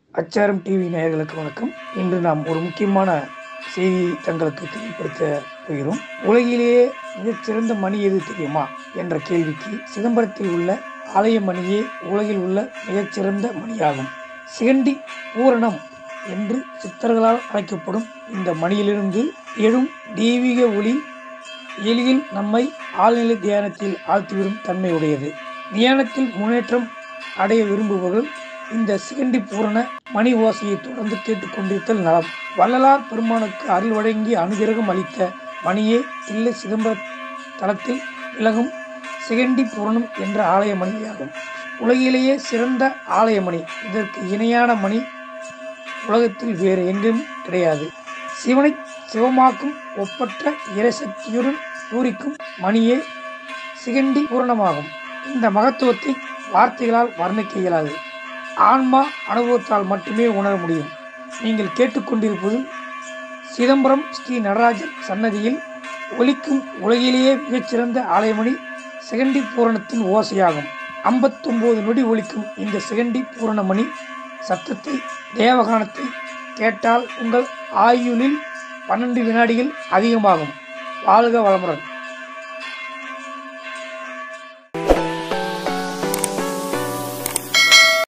அச்சாரம் டிவி நேயர்களுக்கு வணக்கம் இன்று நாம் ஒரு முக்கியமான செய்தி தங்களுக்கு தெரியப்படுத்த போகிறோம் உலகிலேயே மிகச்சிறந்த மணி எது தெரியுமா என்ற கேள்விக்கு சிதம்பரத்தில் உள்ள ஆலய மணியே உலகில் உள்ள மிகச்சிறந்த மணியாகும் சிகண்டி பூரணம் என்று சித்தர்களால் அழைக்கப்படும் இந்த மணியிலிருந்து எழும் தெய்வீக ஒளி எளிதில் நம்மை ஆழ்நிலை தியானத்தில் ஆழ்த்திவிடும் தன்மையுடையது தியானத்தில் முன்னேற்றம் அடைய விரும்புபவர்கள் இந்த சிகண்டி பூரண மணி ஓசையை தொடர்ந்து கேட்டுக்கொண்டிருத்தல் நலம் வள்ளலார் பெருமானுக்கு அருள் வழங்கி அனுகிரகம் அளித்த மணியே தில்லை சிதம்பர தலத்தில் விலகும் சிகண்டி பூரணம் என்ற ஆலய மணியாகும் உலகிலேயே சிறந்த ஆலய மணி இதற்கு இணையான மணி உலகத்தில் வேறு எங்கும் கிடையாது சிவனை சிவமாக்கும் ஒப்பற்ற இறைசக்தியுடன் பூரிக்கும் மணியே சிகண்டி பூரணமாகும் இந்த மகத்துவத்தை வார்த்தைகளால் வர்ணிக்க இயலாது ஆன்மா அனுபவத்தால் மட்டுமே உணர முடியும் நீங்கள் கேட்டுக்கொண்டிருப்பது சிதம்பரம் ஸ்ரீ நடராஜர் சன்னதியில் ஒலிக்கும் உலகிலேயே மிகச்சிறந்த ஆலயமணி சிகண்டி பூரணத்தின் ஓசையாகும் ஐம்பத்தொம்போது நொடி ஒலிக்கும் இந்த சிகண்டி பூரணமணி சத்தத்தை தேவகானத்தை கேட்டால் உங்கள் ஆயுளில் பன்னெண்டு வினாடிகள் அதிகமாகும் வாழ்க வளமுடன்